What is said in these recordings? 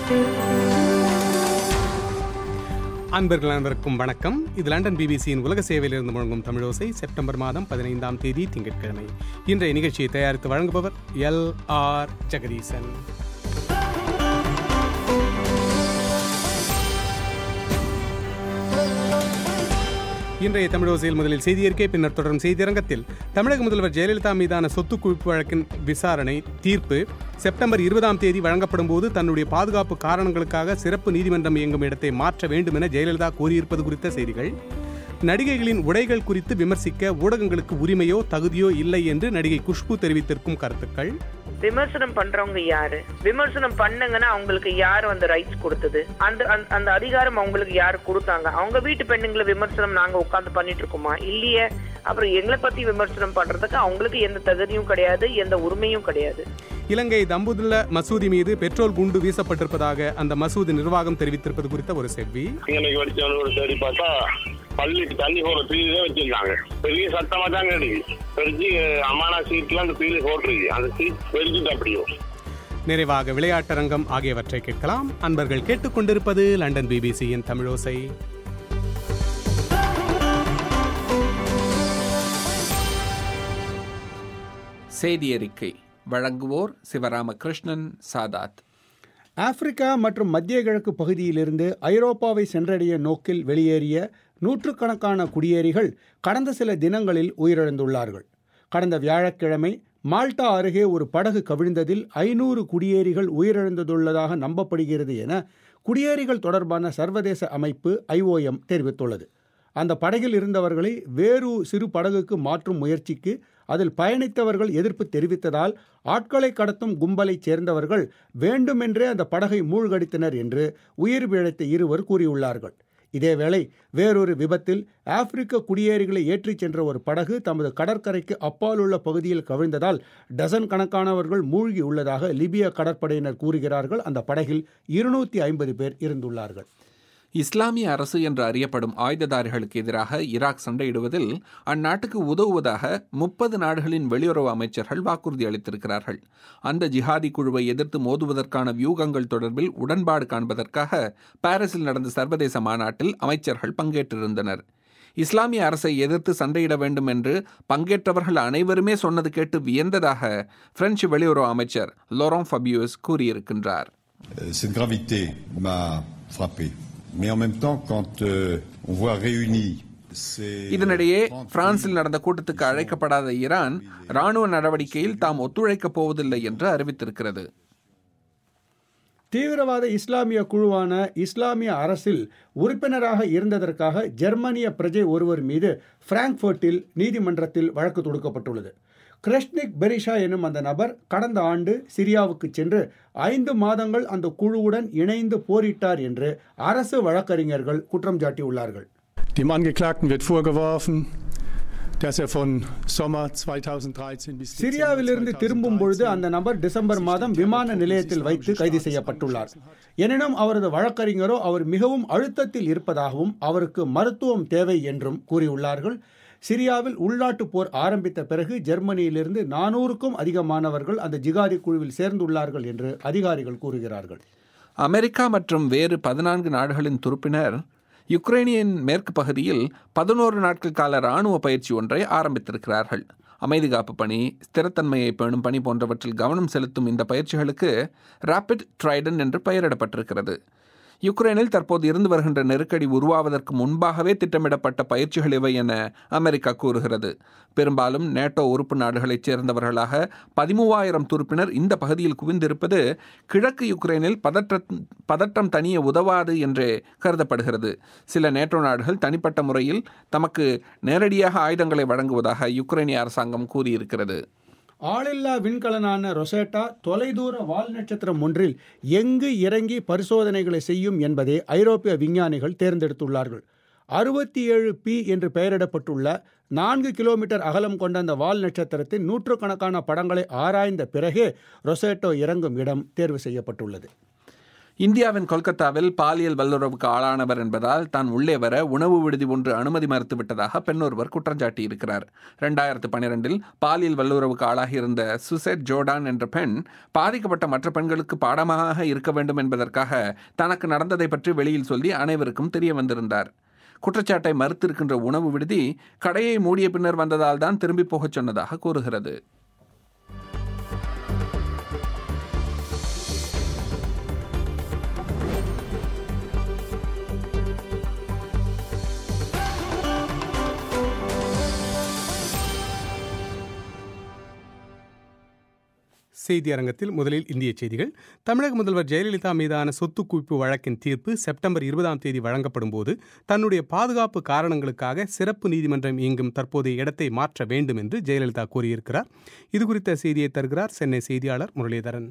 அன்பர்கள் அனைவருக்கும் வணக்கம் இது லண்டன் பிபிசியின் உலக சேவையிலிருந்து முழங்கும் தமிழோசை செப்டம்பர் மாதம் பதினைந்தாம் தேதி திங்கட்கிழமை இன்றைய நிகழ்ச்சியை தயாரித்து வழங்குபவர் எல் ஆர் ஜெகதீசன் இன்றைய தமிழோசையில் முதலில் செய்தியறிக்கை பின்னர் தொடரும் செய்தியரங்கத்தில் தமிழக முதல்வர் ஜெயலலிதா மீதான சொத்து குவிப்பு வழக்கின் விசாரணை தீர்ப்பு செப்டம்பர் இருபதாம் தேதி வழங்கப்படும் போது தன்னுடைய பாதுகாப்பு காரணங்களுக்காக சிறப்பு நீதிமன்றம் இயங்கும் இடத்தை மாற்ற வேண்டும் என ஜெயலலிதா கூறியிருப்பது குறித்த செய்திகள் நடிகைகளின் உடைகள் குறித்து விமர்சிக்க ஊடகங்களுக்கு உரிமையோ தகுதியோ இல்லை என்று நடிகை குஷ்பு தெரிவித்திருக்கும் கருத்துக்கள் விமர்சனம் பண்றவங்க யாரு விமர்சனம் பண்ணுங்கன்னா அவங்களுக்கு யார் அந்த ரைட்ஸ் கொடுத்தது அந்த அந்த- அந்த அதிகாரம் அவங்களுக்கு யாரு கொடுத்தாங்க அவங்க வீட்டு பெண்ணுங்களை விமர்சனம் நாங்க உட்கார்ந்து பண்ணிட்டு இருக்கோமா இல்லையே அப்புறம் எங்களை பத்தி விமர்சனம் பண்றதுக்கு அவங்களுக்கு எந்த தகுதியும் கிடையாது எந்த உரிமையும் கிடையாது இலங்கை தம்புதுல்ல மசூதி மீது பெட்ரோல் குண்டு வீசப்பட்டிருப்பதாக அந்த மசூதி நிர்வாகம் தெரிவித்திருப்பது குறித்த ஒரு செவ்வி இன்னைக்கு வடிச்சவனோட தேடி பார்த்தா பள்ளிக்கு தண்ணி போற பீலி தான் வச்சிருக்காங்க பெரிய சத்தமா தான் கிடைக்குது பெருச்சு அம்மானா சீட்ல அந்த பீலி போட்டுருக்கு அந்த சீட் பெருச்சுட்டு அப்படியோ நிறைவாக விளையாட்டரங்கம் ஆகியவற்றை கேட்கலாம் அன்பர்கள் கேட்டுக்கொண்டிருப்பது லண்டன் பிபிசியின் தமிழோசை செய்தி அறிக்கை வழங்குவோர் சிவராமகிருஷ்ணன் சாதாத் ஆப்பிரிக்கா மற்றும் மத்திய கிழக்கு பகுதியிலிருந்து ஐரோப்பாவை சென்றடைய நோக்கில் வெளியேறிய நூற்றுக்கணக்கான குடியேறிகள் கடந்த சில தினங்களில் உயிரிழந்துள்ளார்கள் கடந்த வியாழக்கிழமை மால்டா அருகே ஒரு படகு கவிழ்ந்ததில் ஐநூறு குடியேறிகள் உயிரிழந்துள்ளதாக நம்பப்படுகிறது என குடியேறிகள் தொடர்பான சர்வதேச அமைப்பு ஐஓஎம் தெரிவித்துள்ளது அந்த படகில் இருந்தவர்களை வேறு சிறு படகுக்கு மாற்றும் முயற்சிக்கு அதில் பயணித்தவர்கள் எதிர்ப்பு தெரிவித்ததால் ஆட்களை கடத்தும் கும்பலைச் சேர்ந்தவர்கள் வேண்டுமென்றே அந்த படகை மூழ்கடித்தனர் என்று உயிர் பிழைத்த இருவர் கூறியுள்ளார்கள் இதேவேளை வேறொரு விபத்தில் ஆப்பிரிக்க குடியேறிகளை ஏற்றிச் சென்ற ஒரு படகு தமது கடற்கரைக்கு அப்பாலுள்ள பகுதியில் கவிழ்ந்ததால் டசன் கணக்கானவர்கள் மூழ்கி உள்ளதாக லிபிய கடற்படையினர் கூறுகிறார்கள் அந்த படகில் இருநூற்றி ஐம்பது பேர் இருந்துள்ளார்கள் இஸ்லாமிய அரசு என்று அறியப்படும் ஆயுததாரிகளுக்கு எதிராக ஈராக் சண்டையிடுவதில் அந்நாட்டுக்கு உதவுவதாக முப்பது நாடுகளின் வெளியுறவு அமைச்சர்கள் வாக்குறுதி அளித்திருக்கிறார்கள் அந்த ஜிஹாதி குழுவை எதிர்த்து மோதுவதற்கான வியூகங்கள் தொடர்பில் உடன்பாடு காண்பதற்காக பாரிஸில் நடந்த சர்வதேச மாநாட்டில் அமைச்சர்கள் பங்கேற்றிருந்தனர் இஸ்லாமிய அரசை எதிர்த்து சண்டையிட வேண்டும் என்று பங்கேற்றவர்கள் அனைவருமே சொன்னது கேட்டு வியந்ததாக பிரெஞ்சு வெளியுறவு அமைச்சர் லோரம் ஃபபியூஸ் கூறியிருக்கின்றார் Euh, Cette gravité m'a frappé. Mais en même temps, quand euh, on voit réunis ces... இதனிடையே பிரான்சில் நடந்த கூட்டத்துக்கு அழைக்கப்படாத ஈரான் ராணுவ நடவடிக்கையில் தாம் ஒத்துழைக்கப் போவதில்லை என்று அறிவித்திருக்கிறது தீவிரவாத இஸ்லாமிய குழுவான இஸ்லாமிய அரசில் உறுப்பினராக இருந்ததற்காக ஜெர்மனிய பிரஜை ஒருவர் மீது பிராங்க்ஃபர்ட்டில் நீதிமன்றத்தில் வழக்கு தொடுக்கப்பட்டுள்ளது கிரஷ்னிக் பெரிஷா எனும் அந்த நபர் கடந்த ஆண்டு சிரியாவுக்கு சென்று ஐந்து மாதங்கள் அந்த குழுவுடன் இணைந்து போரிட்டார் என்று அரசு வழக்கறிஞர்கள் குற்றம் சாட்டியுள்ளார்கள் Dem Angeklagten wird vorgeworfen, dass er von Sommer 2013 bis Dezember சிரியாவிலிருந்து திரும்பும் பொழுது அந்த நபர் டிசம்பர் மாதம் விமான நிலையத்தில் வைத்து கைது செய்யப்பட்டுள்ளார் எனினும் அவரது வழக்கறிஞரோ அவர் மிகவும் அழுத்தத்தில் இருப்பதாகவும் அவருக்கு மருத்துவம் தேவை என்றும் கூறியுள்ளார்கள் சிரியாவில் உள்நாட்டு போர் ஆரம்பித்த பிறகு ஜெர்மனியிலிருந்து நானூறுக்கும் அதிகமானவர்கள் அந்த ஜிகாரி குழுவில் சேர்ந்துள்ளார்கள் என்று அதிகாரிகள் கூறுகிறார்கள் அமெரிக்கா மற்றும் வேறு பதினான்கு நாடுகளின் துருப்பினர் யுக்ரைனியன் மேற்கு பகுதியில் பதினோரு நாட்கள் கால இராணுவ பயிற்சி ஒன்றை ஆரம்பித்திருக்கிறார்கள் அமைதி காப்பு பணி ஸ்திரத்தன்மையை பேணும் பணி போன்றவற்றில் கவனம் செலுத்தும் இந்த பயிற்சிகளுக்கு ராபிட் ட்ரைடன் என்று பெயரிடப்பட்டிருக்கிறது யுக்ரைனில் தற்போது இருந்து வருகின்ற நெருக்கடி உருவாவதற்கு முன்பாகவே திட்டமிடப்பட்ட பயிற்சிகள் இவை என அமெரிக்கா கூறுகிறது பெரும்பாலும் நேட்டோ உறுப்பு நாடுகளைச் சேர்ந்தவர்களாக பதிமூவாயிரம் துருப்பினர் இந்த பகுதியில் குவிந்திருப்பது கிழக்கு யுக்ரைனில் பதற்ற பதற்றம் தணிய உதவாது என்றே கருதப்படுகிறது சில நேட்டோ நாடுகள் தனிப்பட்ட முறையில் தமக்கு நேரடியாக ஆயுதங்களை வழங்குவதாக யுக்ரைனிய அரசாங்கம் கூறியிருக்கிறது ஆளில்லா விண்கலனான ரொசேட்டா தொலைதூர வால் நட்சத்திரம் ஒன்றில் எங்கு இறங்கி பரிசோதனைகளை செய்யும் என்பதை ஐரோப்பிய விஞ்ஞானிகள் தேர்ந்தெடுத்துள்ளார்கள் அறுபத்தி ஏழு பி என்று பெயரிடப்பட்டுள்ள நான்கு கிலோமீட்டர் அகலம் கொண்ட அந்த வால் நட்சத்திரத்தின் நூற்றுக்கணக்கான படங்களை ஆராய்ந்த பிறகே ரொசேட்டோ இறங்கும் இடம் தேர்வு செய்யப்பட்டுள்ளது இந்தியாவின் கொல்கத்தாவில் பாலியல் வல்லுறவுக்கு ஆளானவர் என்பதால் தான் உள்ளே வர உணவு விடுதி ஒன்று அனுமதி மறுத்துவிட்டதாக பெண் ஒருவர் குற்றஞ்சாட்டியிருக்கிறார் ரெண்டாயிரத்து பன்னிரெண்டில் பாலியல் வல்லுறவுக்கு ஆளாகியிருந்த சுசெட் ஜோர்டான் என்ற பெண் பாதிக்கப்பட்ட மற்ற பெண்களுக்கு பாடமாக இருக்க வேண்டும் என்பதற்காக தனக்கு நடந்ததை பற்றி வெளியில் சொல்லி அனைவருக்கும் தெரிய வந்திருந்தார் குற்றச்சாட்டை மறுத்திருக்கின்ற உணவு விடுதி கடையை மூடிய பின்னர் வந்ததால் தான் திரும்பி போகச் சொன்னதாக கூறுகிறது செய்தி அரங்கத்தில் முதலில் இந்திய செய்திகள் தமிழக முதல்வர் ஜெயலலிதா மீதான சொத்து குவிப்பு வழக்கின் தீர்ப்பு செப்டம்பர் இருபதாம் தேதி வழங்கப்படும் போது தன்னுடைய பாதுகாப்பு காரணங்களுக்காக சிறப்பு நீதிமன்றம் இயங்கும் தற்போதைய இடத்தை மாற்ற வேண்டும் என்று ஜெயலலிதா கூறியிருக்கிறார் இது குறித்த செய்தியை தருகிறார் சென்னை செய்தியாளர் முரளிதரன்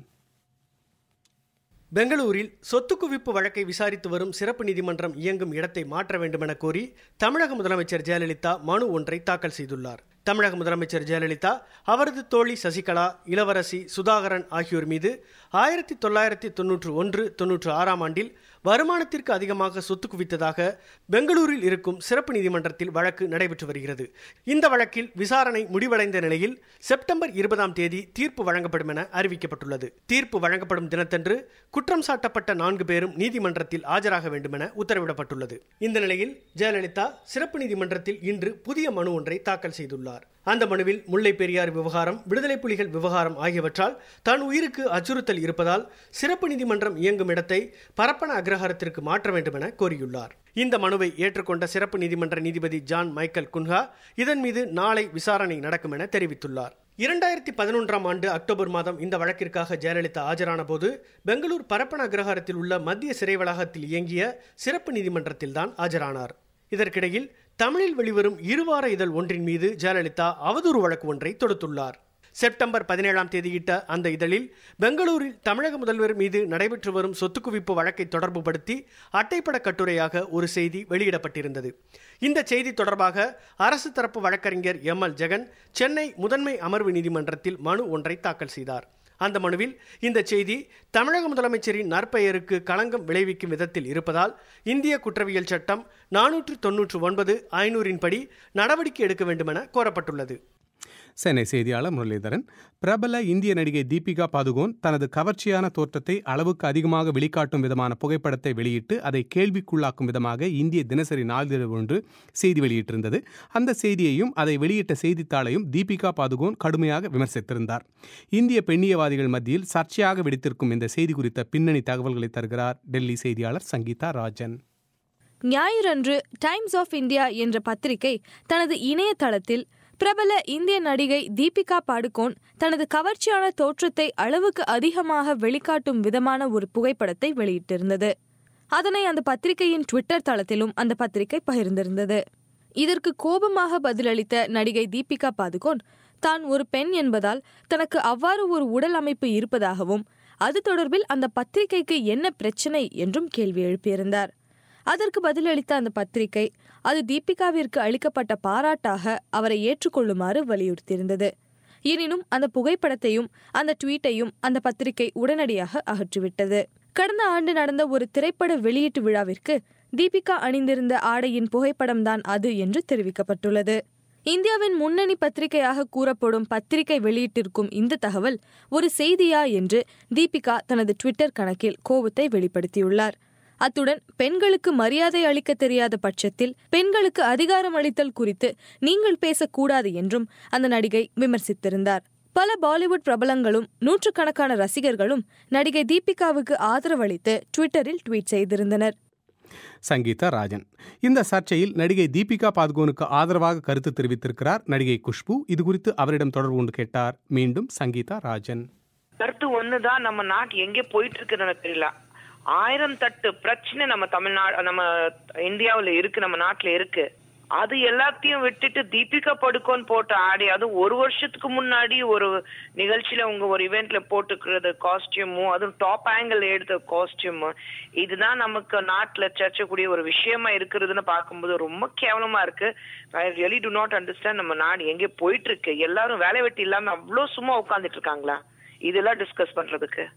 பெங்களூரில் சொத்து குவிப்பு வழக்கை விசாரித்து வரும் சிறப்பு நீதிமன்றம் இயங்கும் இடத்தை மாற்ற வேண்டுமென கோரி தமிழக முதலமைச்சர் ஜெயலலிதா மனு ஒன்றை தாக்கல் செய்துள்ளார் தமிழக முதலமைச்சர் ஜெயலலிதா அவரது தோழி சசிகலா இளவரசி சுதாகரன் ஆகியோர் மீது ஆயிரத்தி தொள்ளாயிரத்தி தொன்னூற்று ஒன்று தொன்னூற்று ஆறாம் ஆண்டில் வருமானத்திற்கு அதிகமாக சொத்து குவித்ததாக பெங்களூரில் இருக்கும் சிறப்பு நீதிமன்றத்தில் வழக்கு நடைபெற்று வருகிறது இந்த வழக்கில் விசாரணை முடிவடைந்த நிலையில் செப்டம்பர் இருபதாம் தேதி தீர்ப்பு வழங்கப்படும் என அறிவிக்கப்பட்டுள்ளது தீர்ப்பு வழங்கப்படும் தினத்தன்று குற்றம் சாட்டப்பட்ட நான்கு பேரும் நீதிமன்றத்தில் ஆஜராக வேண்டும் என உத்தரவிடப்பட்டுள்ளது இந்த நிலையில் ஜெயலலிதா சிறப்பு நீதிமன்றத்தில் இன்று புதிய மனு ஒன்றை தாக்கல் செய்துள்ளார் அந்த மனுவில் முல்லை பெரியார் விவகாரம் விடுதலை புலிகள் விவகாரம் ஆகியவற்றால் தன் உயிருக்கு அச்சுறுத்தல் இருப்பதால் சிறப்பு நீதிமன்றம் இயங்கும் இடத்தை பரப்பன அக்ரஹாரத்திற்கு மாற்ற வேண்டும் என கோரியுள்ளார் இந்த மனுவை ஏற்றுக்கொண்ட சிறப்பு நீதிமன்ற நீதிபதி ஜான் மைக்கேல் குன்ஹா இதன் மீது நாளை விசாரணை நடக்கும் என தெரிவித்துள்ளார் இரண்டாயிரத்தி பதினொன்றாம் ஆண்டு அக்டோபர் மாதம் இந்த வழக்கிற்காக ஜெயலலிதா ஆஜரான போது பெங்களூர் பரப்பன அக்ரஹாரத்தில் உள்ள மத்திய சிறை வளாகத்தில் இயங்கிய சிறப்பு நீதிமன்றத்தில் தான் ஆஜரானார் இதற்கிடையில் தமிழில் வெளிவரும் இருவார இதழ் ஒன்றின் மீது ஜெயலலிதா அவதூறு வழக்கு ஒன்றை தொடுத்துள்ளார் செப்டம்பர் பதினேழாம் தேதியிட்ட அந்த இதழில் பெங்களூரில் தமிழக முதல்வர் மீது நடைபெற்று வரும் சொத்து குவிப்பு வழக்கை தொடர்புபடுத்தி அட்டைப்பட கட்டுரையாக ஒரு செய்தி வெளியிடப்பட்டிருந்தது இந்த செய்தி தொடர்பாக அரசு தரப்பு வழக்கறிஞர் எம் எல் ஜெகன் சென்னை முதன்மை அமர்வு நீதிமன்றத்தில் மனு ஒன்றை தாக்கல் செய்தார் அந்த மனுவில் இந்த செய்தி தமிழக முதலமைச்சரின் நற்பெயருக்கு களங்கம் விளைவிக்கும் விதத்தில் இருப்பதால் இந்திய குற்றவியல் சட்டம் நானூற்று தொன்னூற்று ஒன்பது ஐநூறின் படி நடவடிக்கை எடுக்க வேண்டுமென கோரப்பட்டுள்ளது சென்னை செய்தியாளர் முரளிதரன் பிரபல இந்திய நடிகை தீபிகா பாதுகோன் தனது கவர்ச்சியான தோற்றத்தை அளவுக்கு அதிகமாக வெளிக்காட்டும் விதமான புகைப்படத்தை வெளியிட்டு அதை கேள்விக்குள்ளாக்கும் விதமாக இந்திய தினசரி நாளிதழ் ஒன்று செய்தி வெளியிட்டிருந்தது அந்த செய்தியையும் அதை வெளியிட்ட செய்தித்தாளையும் தீபிகா பாதுகோன் கடுமையாக விமர்சித்திருந்தார் இந்திய பெண்ணியவாதிகள் மத்தியில் சர்ச்சையாக வெடித்திருக்கும் இந்த செய்தி குறித்த பின்னணி தகவல்களை தருகிறார் டெல்லி செய்தியாளர் சங்கீதா ராஜன் ஞாயிறன்று டைம்ஸ் ஆஃப் இந்தியா என்ற பத்திரிகை தனது இணையதளத்தில் பிரபல இந்திய நடிகை தீபிகா பாடுகோன் தனது கவர்ச்சியான தோற்றத்தை அளவுக்கு அதிகமாக வெளிக்காட்டும் விதமான ஒரு புகைப்படத்தை வெளியிட்டிருந்தது அதனை அந்த பத்திரிகையின் ட்விட்டர் தளத்திலும் அந்த பத்திரிகை பகிர்ந்திருந்தது இதற்கு கோபமாக பதிலளித்த நடிகை தீபிகா பாதுகோன் தான் ஒரு பெண் என்பதால் தனக்கு அவ்வாறு ஒரு உடல் அமைப்பு இருப்பதாகவும் அது தொடர்பில் அந்த பத்திரிகைக்கு என்ன பிரச்சனை என்றும் கேள்வி எழுப்பியிருந்தார் அதற்கு பதிலளித்த அந்த பத்திரிகை அது தீபிகாவிற்கு அளிக்கப்பட்ட பாராட்டாக அவரை ஏற்றுக்கொள்ளுமாறு வலியுறுத்தியிருந்தது எனினும் அந்த புகைப்படத்தையும் அந்த ட்வீட்டையும் அந்த பத்திரிகை உடனடியாக அகற்றிவிட்டது கடந்த ஆண்டு நடந்த ஒரு திரைப்பட வெளியீட்டு விழாவிற்கு தீபிகா அணிந்திருந்த ஆடையின் புகைப்படம்தான் அது என்று தெரிவிக்கப்பட்டுள்ளது இந்தியாவின் முன்னணி பத்திரிகையாக கூறப்படும் பத்திரிகை வெளியிட்டிருக்கும் இந்த தகவல் ஒரு செய்தியா என்று தீபிகா தனது ட்விட்டர் கணக்கில் கோபத்தை வெளிப்படுத்தியுள்ளார் அத்துடன் பெண்களுக்கு மரியாதை அளிக்க தெரியாத பட்சத்தில் பெண்களுக்கு அதிகாரம் அளித்தல் குறித்து நீங்கள் பேசக்கூடாது என்றும் அந்த நடிகை விமர்சித்திருந்தார் பல பாலிவுட் பிரபலங்களும் நூற்றுக்கணக்கான ரசிகர்களும் நடிகை தீபிகாவுக்கு ஆதரவளித்து ட்விட்டரில் ட்வீட் செய்திருந்தனர் சங்கீதா ராஜன் இந்த சர்ச்சையில் நடிகை தீபிகா பாதுகோனுக்கு ஆதரவாக கருத்து தெரிவித்திருக்கிறார் நடிகை குஷ்பு இது குறித்து அவரிடம் தொடர்பு கொண்டு கேட்டார் மீண்டும் சங்கீதா ராஜன் கருத்து ஒண்ணுதான் நம்ம நாட்டு எங்கே போயிட்டு இருக்குன்னு எனக்கு தெரியல ஆயிரம் தட்டு பிரச்சனை நம்ம தமிழ்நாடு நம்ம இந்தியாவுல இருக்கு நம்ம நாட்டுல இருக்கு அது எல்லாத்தையும் விட்டுட்டு தீபிகா படுகோன் போட்ட ஆடை அது ஒரு வருஷத்துக்கு முன்னாடி ஒரு நிகழ்ச்சியில உங்க ஒரு இவெண்ட்ல போட்டுக்கிறது காஸ்டியூமும் அதுவும் டாப் ஆங்கிள் எடுத்த காஸ்டியூம் இதுதான் நமக்கு நாட்டுல சர்ச்சைக்கூடிய ஒரு விஷயமா இருக்கிறதுன்னு பார்க்கும்போது ரொம்ப கேவலமா இருக்கு I really do not understand நம்ம நாடு எங்கே போயிட்டு இருக்கு எல்லாரும் வேலை வெட்டி இல்லாம அவ்வளவு சும்மா உட்காந்துட்டு இருக்காங்களா இதெல்லாம் டிஸ்கஸ் பண்றதுக்கு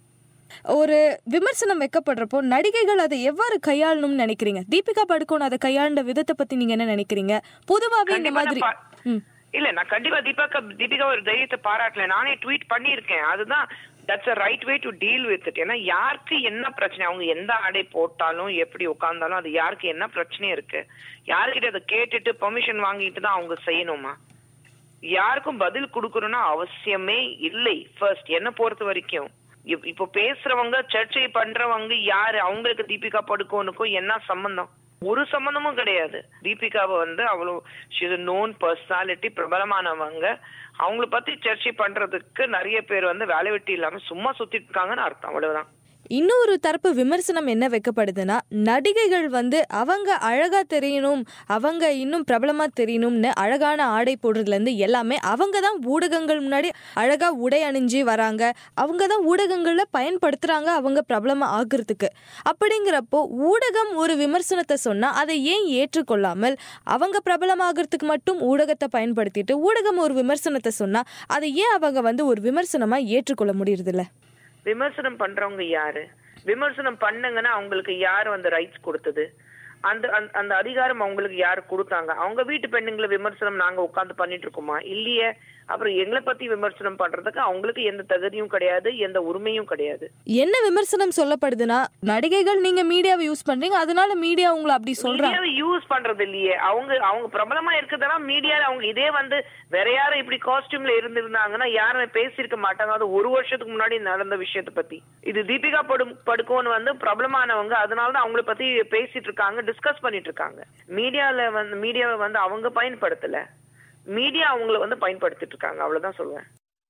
ஒரு விமர்சனம் வைக்கப்படுறப்போ நடிகைகள் அதை எவ்வாறு கையாளணும்னு நினைக்கிறீங்க தீபிகா படுகோன் அதை கையாண்ட விதத்தை பத்தி நீங்க என்ன நினைக்கிறீங்க பொதுவாவே இந்த கண்டிப்பா மாதிரி நான் பா- ம். இல்ல நான் கண்டிப்பா தீபிகா தீபிகா ஒரு தைரியத்தை பாராட்டல நானே ட்வீட் பண்ணியிருக்கேன் அதுதான் that's a right way to deal with it ஏன்னா யாருக்கு என்ன பிரச்சனை அவங்க எந்த ஆடை போட்டாலும் எப்படி உட்கார்ந்தாலும் அது யாருக்கு என்ன பிரச்சனை இருக்கு யாருக்கிட்ட அதை கேட்டுட்டு பெர்மிஷன் வாங்கிட்டு தான் அவங்க செய்யணுமா யாருக்கும் பதில் கொடுக்கணும்னா அவசியமே இல்லை ஃபர்ஸ்ட் என்ன பொறுத்த வரைக்கும் இப்- இப்போ பேசுறவங்க சர்ச்சை பண்றவங்க யாரு அவங்களுக்கு தீபிகா படுகோனுக்கும் என்ன சம்பந்தம் ஒரு சம்பந்தமும் கிடையாது தீபிகாவை வந்து அவ்வளவு நோன் பர்சனாலிட்டி பிரபலமானவங்க அவங்கள பத்தி சர்ச்சை பண்றதுக்கு நிறைய பேர் வந்து வேலை வெட்டி இல்லாம சும்மா சுத்திட்டு இருக்காங்கன்னு அர்த்தம் அவ்வளவுதான் இன்னொரு தரப்பு விமர்சனம் என்ன வைக்கப்படுதுன்னா நடிகைகள் வந்து அவங்க அழகா தெரியணும் அவங்க இன்னும் பிரபலமா தெரியணும்னு அழகான ஆடை போடுறதுலேருந்து எல்லாமே அவங்க தான் ஊடகங்கள் முன்னாடி அழகா உடை அணிஞ்சு வராங்க அவங்க தான் ஊடகங்கள்ல பயன்படுத்துறாங்க அவங்க பிரபலமா ஆகுறதுக்கு அப்படிங்கிறப்போ ஊடகம் ஒரு விமர்சனத்தை சொன்னா அதை ஏன் ஏற்றுக்கொள்ளாமல் அவங்க பிரபலமாகறதுக்கு மட்டும் ஊடகத்தை பயன்படுத்திட்டு ஊடகம் ஒரு விமர்சனத்தை சொன்னா அதை ஏன் அவங்க வந்து ஒரு விமர்சனமா ஏற்றுக்கொள்ள முடியறதில்ல விமர்சனம் பண்றவங்க யாரு விமர்சனம் பண்ணுங்கன்னா அவங்களுக்கு யார் வந்து ரைட்ஸ் கொடுத்தது அந்த அந்த- அந்த அதிகாரம் அவங்களுக்கு யார் கொடுத்தாங்க அவங்க வீட்டு பெண்ணுங்களை விமர்சனம் நாங்க உட்கார்ந்து பண்ணிட்டு இருக்கோமா இல்லையே அப்புறம் எங்களை பத்தி விமர்சனம் பண்றதுக்கு அவங்களுக்கு எந்த தகுதியும் கிடையாது எந்த உரிமையும் கிடையாது என்ன விமர்சனம் சொல்லப்படுதுன்னா நடிகைகள் நீங்க மீடியாவை யூஸ் பண்றீங்க அதனால மீடியா உங்களை அப்படி சொல்றாங்க மீடியாவை யூஸ் பண்றது இல்லையே அவங்க அவங்க பிரபலமா இருக்கிறதெல்லாம் மீடியால அவங்க இதே வந்து வேற யாரும் இப்படி காஸ்டியூம்ல இருந்திருந்தாங்கன்னா யாரும் பேசியிருக்க மாட்டாங்க அது ஒரு வருஷத்துக்கு முன்னாடி நடந்த விஷயத்தை பத்தி இது தீபிகா படு படுகோன் வந்து பிரபலமானவங்க அதனாலதான் அவங்கள பத்தி பேசிட்டு இருக்காங்க டிஸ்கஸ் பண்ணிட்டு இருக்காங்க மீடியால வந்து மீடியாவை வந்து அவங்க பயன்படுத்தல மீடியா அவங்கள வந்து பயன்படுத்திட்டு இருக்காங்க அவ்வளவுதான் சொல்லுவேன்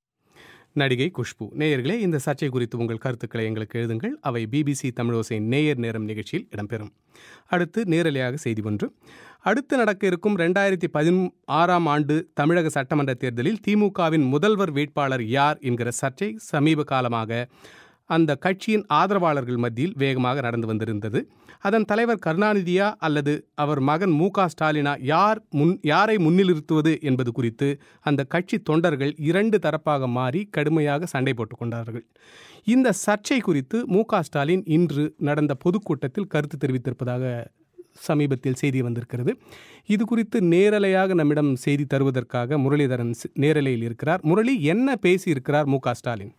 நடிகை குஷ்பு நேயர்களே இந்த சர்ச்சை குறித்து உங்கள் கருத்துக்களை எங்களுக்கு எழுதுங்கள் அவை பிபிசி தமிழோசை நேயர் நேரம் நிகழ்ச்சியில் இடம்பெறும் அடுத்து நேரலையாக செய்தி ஒன்று அடுத்து நடக்க இருக்கும் ரெண்டாயிரத்தி பதின் ஆறாம் ஆண்டு தமிழக சட்டமன்ற தேர்தலில் திமுகவின் முதல்வர் வேட்பாளர் யார் என்கிற சர்ச்சை சமீப காலமாக அந்த கட்சியின் ஆதரவாளர்கள் மத்தியில் வேகமாக நடந்து வந்திருந்தது அதன் தலைவர் கருணாநிதியா அல்லது அவர் மகன் மு க ஸ்டாலினா யார் முன் யாரை முன்னிறுத்துவது என்பது குறித்து அந்த கட்சி தொண்டர்கள் இரண்டு தரப்பாக மாறி கடுமையாக சண்டை போட்டுக் கொண்டார்கள் இந்த சர்ச்சை குறித்து மு க ஸ்டாலின் இன்று நடந்த பொதுக்கூட்டத்தில் கருத்து தெரிவித்திருப்பதாக சமீபத்தில் செய்தி வந்திருக்கிறது இது குறித்து நேரலையாக நம்மிடம் செய்தி தருவதற்காக முரளிதரன் சி- நேரலையில் இருக்கிறார் முரளி என்ன பேசியிருக்கிறார் மு க ஸ்டாலின்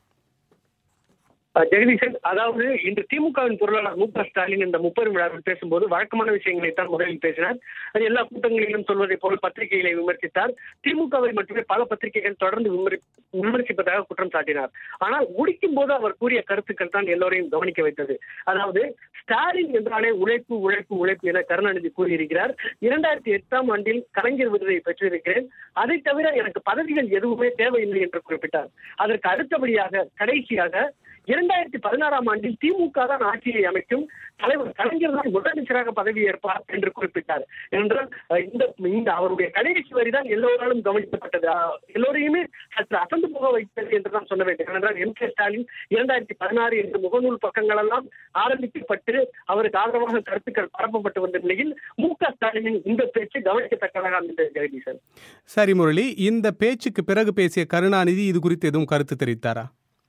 அஹ் ஜெகதீசன் அதாவது இன்று திமுகவின் பொருளாளர் மு க ஸ்டாலின் இந்த முப்பெரும் விழாவில் பேசும்போது வழக்கமான விஷயங்களை தான் முதலில் பேசினார் அது எல்லா கூட்டங்களிலும் சொல்வதை போல் பத்திரிகைகளை விமர்சித்தார் திமுகவை மட்டுமே பல பத்திரிகைகள் தொடர்ந்து விமரி- விமர்சிப்பதாக குற்றம் சாட்டினார் ஆனால் முடிக்கும் போது அவர் கூறிய கருத்துக்கள் தான் எல்லோரையும் கவனிக்க வைத்தது அதாவது ஸ்டாலின் என்றாலே உழைப்பு உழைப்பு உழைப்பு என கருணாநிதி கூறியிருக்கிறார் இரண்டாயிரத்தி எட்டாம் ஆண்டில் கலைஞர் விருதை பெற்றிருக்கிறேன் அதை தவிர எனக்கு பதவிகள் எதுவுமே தேவையில்லை என்று குறிப்பிட்டார் அதற்கு அடுத்தபடியாக கடைசியாக இரண்டாயிரத்தி பதினாறாம் ஆண்டில் திமுக தான் ஆட்சியை அமைக்கும் தலைவர் கலைஞர் தான் முதலமைச்சராக பதவி ஏற்பார் என்று குறிப்பிட்டார் என்றால் அஹ், இந்த இந்த அவருடைய கடைசி வரிதான் எல்லோராலும் கவனிக்கப்பட்டது அஹ், எல்லோரையுமே சற்று அசந்து போக வைத்தது என்று தான் சொல்ல வேண்டும் ஏனென்றால் எம் கே ஸ்டாலின் இரண்டாயிரத்தி பதினாறு என்ற முகநூல் பக்கங்கள் எல்லாம் ஆரம்பிக்கப்பட்டு அவருக்கு ஆதரவாக கருத்துக்கள் பரப்பப்பட்டு வந்த நிலையில் மு க ஸ்டாலினின் இந்த பேச்சு கவனிக்கத்தக்கதாக அமைந்தது ஜெகதீசன் சரி முரளி இந்த பேச்சுக்கு பிறகு பேசிய கருணாநிதி இது குறித்து எதுவும் கருத்து தெரிவித்தாரா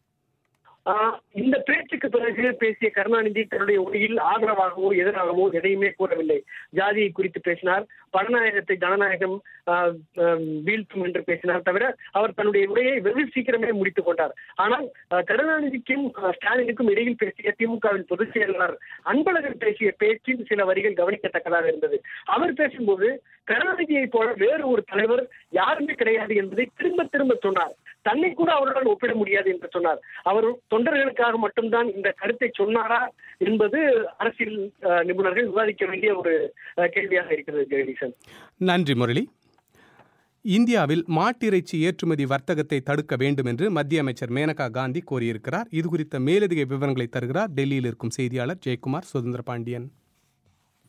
ஆஹ் இந்த பேச்சுக்கு பிறகு பேசிய கருணாநிதி தன்னுடைய உரையில் ஆதரவாகவோ எதிராகவோ எதையுமே கூறவில்லை ஜாதியை குறித்து பேசினார் படநாயகத்தை ஜனநாயகம் ஆஹ், ஆஹ், வீழ்த்தும் என்று பேசினார் தவிர அவர் தன்னுடைய உரையை வெகு சீக்கிரமே முடித்துக் கொண்டார் ஆனால் ஆஹ், கருணாநிதிக்கும் ஆஹ், ஸ்டாலினுக்கும் இடையில் பேசிய திமுகவின் பொதுச் செயலாளர் அன்பழகன் பேசிய பேச்சில் சில வரிகள் கவனிக்கத்தக்கதாக இருந்தது அவர் பேசும்போது கருணாநிதியை போல வேறு ஒரு தலைவர் யாருமே கிடையாது என்பதை திரும்ப திரும்ப சொன்னார் தன்னை கூட அவருடன் ஒப்பிட முடியாது என்று சொன்னார் அவர் தொண்டர்களுக்காக மட்டும்தான் இந்த கருத்தை சொன்னாரா என்பது அரசியல் அஹ், நிபுணர்கள் விவாதிக்க வேண்டிய ஒரு அஹ், கேள்வியாக இருக்கிறது ஜெகதீசன் நன்றி முரளி இந்தியாவில் மாட்டிறைச்சி ஏற்றுமதி வர்த்தகத்தை தடுக்க வேண்டும் என்று மத்திய அமைச்சர் மேனகா காந்தி கோரியிருக்கிறார் இது குறித்த மேலதிக விவரங்களை தருகிறார் டெல்லியில் இருக்கும் செய்தியாளர் ஜெயக்குமார் சுதந்திர பாண்டியன்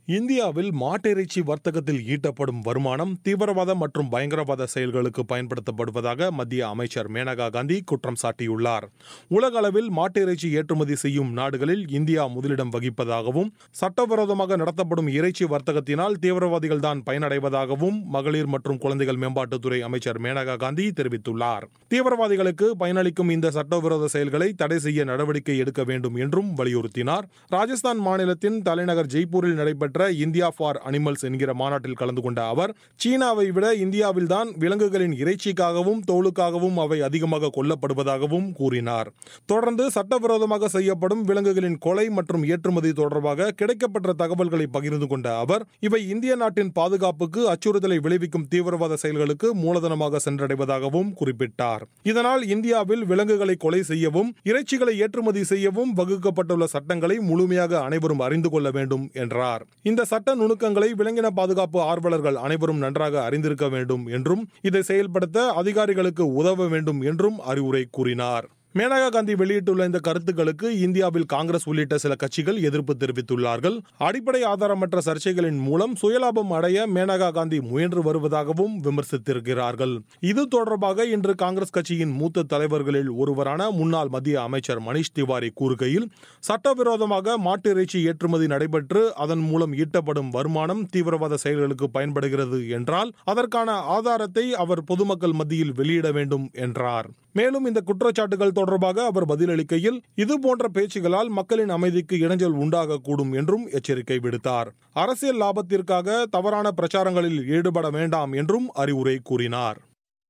இந்தியாவில் மாட்டிறைச்சி வர்த்தகத்தில் ஈட்டப்படும் வருமானம் தீவிரவாத மற்றும் பயங்கரவாத செயல்களுக்கு பயன்படுத்தப்படுவதாக மத்திய அமைச்சர் மேனகா காந்தி குற்றம் சாட்டியுள்ளார் உலக அளவில் மாட்டிறைச்சி ஏற்றுமதி செய்யும் நாடுகளில் இந்தியா முதலிடம் வகிப்பதாகவும் சட்டவிரோதமாக நடத்தப்படும் இறைச்சி வர்த்தகத்தினால் தீவிரவாதிகள் தான் பயனடைவதாகவும் மகளிர் மற்றும் குழந்தைகள் மேம்பாட்டுத்துறை அமைச்சர் மேனகா காந்தி தெரிவித்துள்ளார் தீவிரவாதிகளுக்கு பயனளிக்கும் இந்த சட்டவிரோத செயல்களை தடை செய்ய நடவடிக்கை எடுக்க வேண்டும் என்றும் வலியுறுத்தினார் ராஜஸ்தான் மாநிலத்தின் தலைநகர் ஜெய்ப்பூரில் நடைபெற்ற இந்தியா ஃபார் அனிமல்ஸ் என்கிற மாநாட்டில் கலந்து கொண்ட அவர் சீனாவை விட இந்தியாவில்தான் விலங்குகளின் இறைச்சிக்காகவும் தோலுக்காகவும் அவை அதிகமாக கொல்லப்படுவதாகவும் கூறினார் தொடர்ந்து சட்டவிரோதமாக செய்யப்படும் விலங்குகளின் கொலை மற்றும் ஏற்றுமதி தொடர்பாக கிடைக்கப்பட்ட தகவல்களை பகிர்ந்து கொண்ட அவர் இவை இந்திய நாட்டின் பாதுகாப்புக்கு அச்சுறுத்தலை விளைவிக்கும் தீவிரவாத செயல்களுக்கு மூலதனமாக சென்றடைவதாகவும் குறிப்பிட்டார் இதனால் இந்தியாவில் விலங்குகளை கொலை செய்யவும் இறைச்சிகளை ஏற்றுமதி செய்யவும் வகுக்கப்பட்டுள்ள சட்டங்களை முழுமையாக அனைவரும் அறிந்து கொள்ள வேண்டும் என்றார் இந்த சட்ட நுணுக்கங்களை விலங்கின பாதுகாப்பு ஆர்வலர்கள் அனைவரும் நன்றாக அறிந்திருக்க வேண்டும் என்றும் இதை செயல்படுத்த அதிகாரிகளுக்கு உதவ வேண்டும் என்றும் அறிவுரை கூறினார் மேனகா காந்தி வெளியிட்டுள்ள இந்த கருத்துக்களுக்கு இந்தியாவில் காங்கிரஸ் உள்ளிட்ட சில கட்சிகள் எதிர்ப்பு தெரிவித்துள்ளார்கள் அடிப்படை ஆதாரமற்ற சர்ச்சைகளின் மூலம் சுயலாபம் அடைய மேனகா காந்தி முயன்று வருவதாகவும் விமர்சித்திருக்கிறார்கள் இது தொடர்பாக இன்று காங்கிரஸ் கட்சியின் மூத்த தலைவர்களில் ஒருவரான முன்னாள் மத்திய அமைச்சர் மணிஷ் திவாரி கூறுகையில் சட்டவிரோதமாக மாட்டு இறைச்சி ஏற்றுமதி நடைபெற்று அதன் மூலம் ஈட்டப்படும் வருமானம் தீவிரவாத செயல்களுக்கு பயன்படுகிறது என்றால் அதற்கான ஆதாரத்தை அவர் பொதுமக்கள் மத்தியில் வெளியிட வேண்டும் என்றார் மேலும் இந்த குற்றச்சாட்டுகள் தொடர்பாக அவர் பதிலளிக்கையில் இது போன்ற பேச்சுகளால் மக்களின் அமைதிக்கு இடைஞ்சல் உண்டாகக்கூடும் என்றும் எச்சரிக்கை விடுத்தார் அரசியல் லாபத்திற்காக தவறான பிரச்சாரங்களில் ஈடுபட வேண்டாம் என்றும் அறிவுரை கூறினார்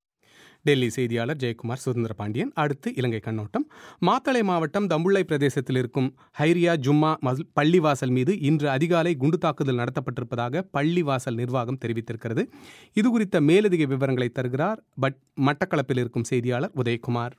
டெல்லி செய்தியாளர் ஜெயக்குமார் சுதந்திர பாண்டியன் அடுத்து இலங்கை கண்ணோட்டம் மாத்தளை மாவட்டம் தம்புள்ளை பிரதேசத்தில் இருக்கும் ஹைரியா ஜும்மா மஸ்- பள்ளிவாசல் மீது இன்று அதிகாலை குண்டு தாக்குதல் நடத்தப்பட்டிருப்பதாக பள்ளிவாசல் நிர்வாகம் தெரிவித்திருக்கிறது இது குறித்த மேலதிக விவரங்களை தருகிறார் பட் மட்டக்களப்பில் இருக்கும் செய்தியாளர் உதயகுமார்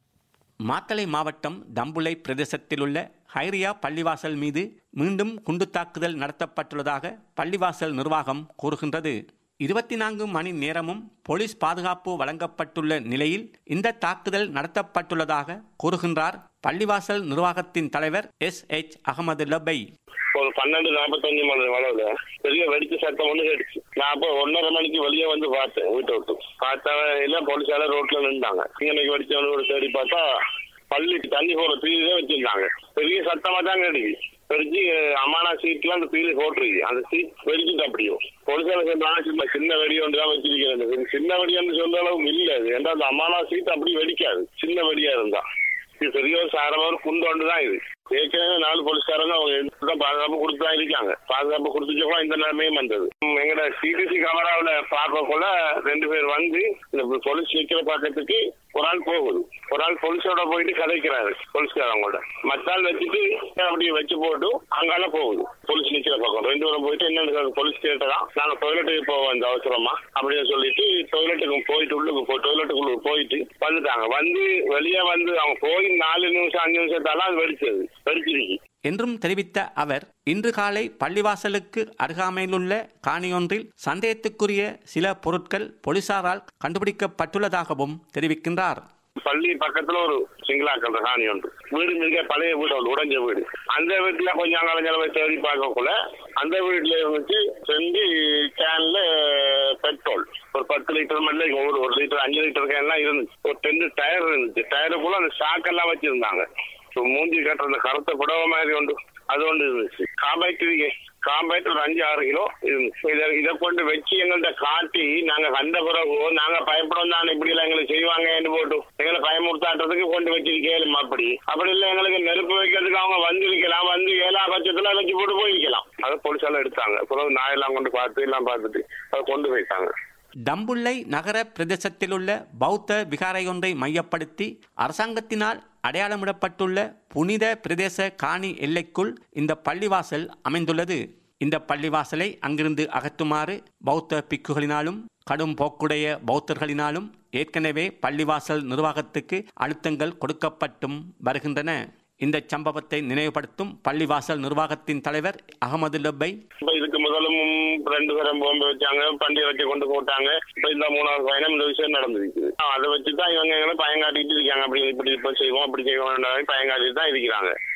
மாத்தளை மாவட்டம் தம்புளை பிரதேசத்திலுள்ள ஹைரியா பள்ளிவாசல் மீது மீண்டும் குண்டு தாக்குதல் நடத்தப்பட்டுள்ளதாக பள்ளிவாசல் நிர்வாகம் கூறுகின்றது இருபத்தி நான்கு மணி நேரமும் போலீஸ் பாதுகாப்பு வழங்கப்பட்டுள்ள நிலையில் இந்த தாக்குதல் நடத்தப்பட்டுள்ளதாக கூறுகின்றார் பள்ளிவாசல் நிர்வாகத்தின் தலைவர் எஸ் எச் அகமது லபை ஒரு பன்னெண்டு நாற்பத்தஞ்சு மணி அளவுல பெரிய வெடிச்ச சத்தம் ஒண்ணு கேட்டுச்சு நான் அப்போ ஒன்னரை மணிக்கு வெளியே வந்து பார்த்தேன் வீட்டை விட்டு பார்த்தா எல்லாம் போலீஸால ரோட்ல நின்றாங்க இன்னைக்கு வெடிச்சவனு ஒரு தேடி பார்த்தா பள்ளிக்கு தண்ணி போற பீலி தான் வச்சிருந்தாங்க பெரிய சத்தமா தான் கேட்டுச்சு வெடிச்சு அம்மானா சீட்லாம் அந்த பீலி போட்டுருக்கு அந்த சீட் வெடிச்சுட்டு அப்படியும் போலீஸால சொன்னாங்க சின்ன சின்ன வெடி ஒன்று தான் வச்சிருக்கிறேன் சின்ன வெடின்னு சொல்ற அளவுக்கு இல்ல அது ஏன்னா அந்த அம்மானா சீட் அப்படி வெடிக்காது சின்ன வெடியா இருந்தா இது பெரிய ஒரு சாரமா ஒரு குண்டு ஒன்று தான் இது ஏற்கனவே நாலு போலீஸ்காரங்க அவங்க தான் பாதுகாப்பு கொடுத்து தான் இருக்காங்க பாதுகாப்பு கொடுத்துச்சப்போ இந்த நிலைமையும் வந்தது உம், எங்கட சிடிசி கேமராவில் பார்க்கக்குள்ள ரெண்டு பேர் வந்து இந்த போலீஸ் நிக்கிற பக்கத்துக்கு ஒரு ஆள் போகுது ஒரு ஆள் போலீஸோட போயிட்டு கதைக்கிறாரு போலீஸ்காரங்களோட மற்ற ஆள் வச்சுட்டு அப்படி வச்சு போட்டு அங்கால போகுது போலீஸ் நிக்கிற பக்கம் ரெண்டு பேரும் போயிட்டு என்ன போலீஸ் கேட்டதான் நாங்க டொய்லெட்டுக்கு போவோம் இந்த அவசரமா அப்படின்னு சொல்லிட்டு டொய்லெட்டுக்கு போயிட்டு உள்ளுக்கு போ டொய்லெட்டுக்குள்ள போயிட்டு வந்துட்டாங்க வந்து வெளியே வந்து அவங்க போய் நாலு நிமிஷம் அஞ்சு நிமிஷத்தால அது வெடிச்சது வெடிச்சிருக்கு என்றும் தெரிவித்த அவர் இன்று காலை பள்ளிவாசலுக்கு அருகாமையிலுள்ள காணியொன்றில் சந்தேகத்துக்குரிய சில பொருட்கள் போலீசாரால் கண்டுபிடிக்கப்பட்டுள்ளதாகவும் தெரிவிக்கின்றார் பள்ளி பக்கத்துல ஒரு சிங்களாக்கள் சாணி ஒன்று வீடு மிக பழைய வீடு ஒன்று உடைஞ்ச வீடு அந்த வீட்டுல கொஞ்சம் அங்கால போய் தேடி பார்க்கக்குள்ள அந்த வீட்டுல இருந்துச்சு ரெண்டு கேன்ல பெட்ரோல் ஒரு பத்து லிட்டர் மட்டும் ஒரு ஒரு லிட்டர் அஞ்சு லிட்டர் கேன்லாம் இருந்துச்சு ஒரு ரெண்டு டயர் இருந்துச்சு டயருக்குள்ள அந்த சாக்கெல்லாம் வச்சிருந்தாங்க இப்போ மூஞ்சி கட்டுற அந்த கருத்த புடவை மாதிரி ஒன்று அது ஒன்று இருந்துச்சு காம்பேக்ட் காம்பேக்ட் ஒரு அஞ்சு ஆறு கிலோ இருந்துச்சு இதை இதை கொண்டு வச்சு எங்கள்கிட்ட காட்டி நாங்க கண்ட பிறகு நாங்க பயப்படும் தான் இப்படி எல்லாம் எங்களுக்கு செய்வாங்கன்னு போட்டு எங்களை பயமுறுத்தாட்டத்துக்கு கொண்டு வச்சிருக்கேன் அப்படி அப்படி இல்லை எங்களுக்கு நெருப்பு வைக்கிறதுக்கு அவங்க வந்திருக்கலாம் வந்து ஏழா பட்சத்துல வச்சு போட்டு போயிருக்கலாம் அதை போலீஸால எடுத்தாங்க பிறகு நாயெல்லாம் கொண்டு பார்த்து எல்லாம் பார்த்துட்டு அதை கொண்டு போயிட்டாங்க டம்புள்ளை நகர பிரதேசத்திலுள்ள பௌத்த விகாரையொன்றை மையப்படுத்தி அரசாங்கத்தினால் அடையாளமிடப்பட்டுள்ள புனித பிரதேச காணி எல்லைக்குள் இந்த பள்ளிவாசல் அமைந்துள்ளது இந்த பள்ளிவாசலை அங்கிருந்து அகற்றுமாறு பௌத்த பிக்குகளினாலும் கடும் போக்குடைய பௌத்தர்களினாலும் ஏற்கனவே பள்ளிவாசல் நிர்வாகத்துக்கு அழுத்தங்கள் கொடுக்கப்பட்டும் வருகின்றன இந்த சம்பவத்தை நினைவுபடுத்தும் பள்ளிவாசல் நிர்வாகத்தின் தலைவர் அகமது லப்பை இப்ப இதுக்கு முதலும் ரெண்டு பேரும் போம்பு வச்சாங்க பண்டிகை வச்சு கொண்டு போட்டாங்க இப்ப இந்த மூணாவது பயணம் இந்த விஷயம் நடந்திருக்குது அதை வச்சுதான் இவங்க எங்களை பயங்காட்டிட்டு இருக்காங்க அப்படி இப்படி இப்ப செய்வோம் அப்படி செய்வோம் பயங்காட்டிட்டு தான் இருக்கிறாங்க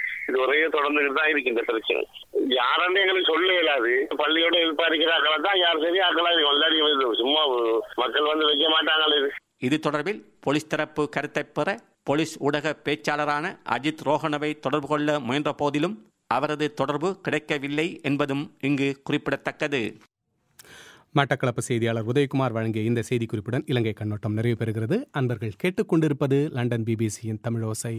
இது ஒரே தொடர்ந்துகிட்டு தான் இருக்கு இந்த பிரச்சனை யாருன்னு எங்களுக்கு சொல்ல இயலாது பள்ளியோட எதிர்பார்க்கிறாக்களை தான் யார் சரி ஆக்கலாம் இது கொண்டாடி வருது. சும்மா மக்கள் வந்து வைக்க மாட்டாங்களே இது இது தொடர்பில் போலீஸ் தரப்பு கருத்தை பெற போலீஸ் ஊடக பேச்சாளரான அஜித் ரோஹனவை தொடர்பு கொள்ள முயன்ற போதிலும் அவரது தொடர்பு கிடைக்கவில்லை என்பதும் இங்கு குறிப்பிடத்தக்கது மட்டக்களப்பு செய்தியாளர் உதயகுமார் வழங்கிய இந்த செய்திக்குறிப்புடன் இலங்கை கண்ணோட்டம் நிறைவு பெறுகிறது அன்பர்கள் கேட்டுக்கொண்டிருப்பது லண்டன் பிபிசியின் தமிழோசை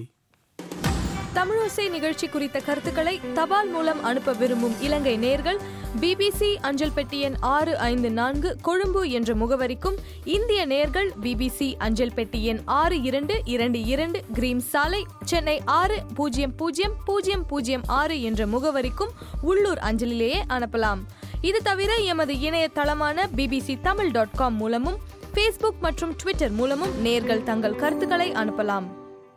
தமிழோசை நிகழ்ச்சி குறித்த கருத்துக்களை தபால் மூலம் அனுப்ப விரும்பும் இலங்கை நேர்கள் பிபிசி அஞ்சல் பெட்டி எண் ஆறு ஐந்து நான்கு கொழும்பு என்ற முகவரிக்கும் இந்திய நேர்கள் பிபிசி அஞ்சல் பெட்டி எண் ஆறு இரண்டு இரண்டு இரண்டு கிரீம் சாலை சென்னை ஆறு பூஜ்ஜியம் பூஜ்ஜியம் பூஜ்ஜியம் பூஜ்ஜியம் ஆறு என்ற முகவரிக்கும் உள்ளூர் அஞ்சலிலேயே அனுப்பலாம் இது தவிர எமது இணையதளமான பிபிசி தமிழ் டாட் காம் மூலமும் ஃபேஸ்புக் மற்றும் ட்விட்டர் மூலமும் நேர்கள் தங்கள் கருத்துக்களை அனுப்பலாம்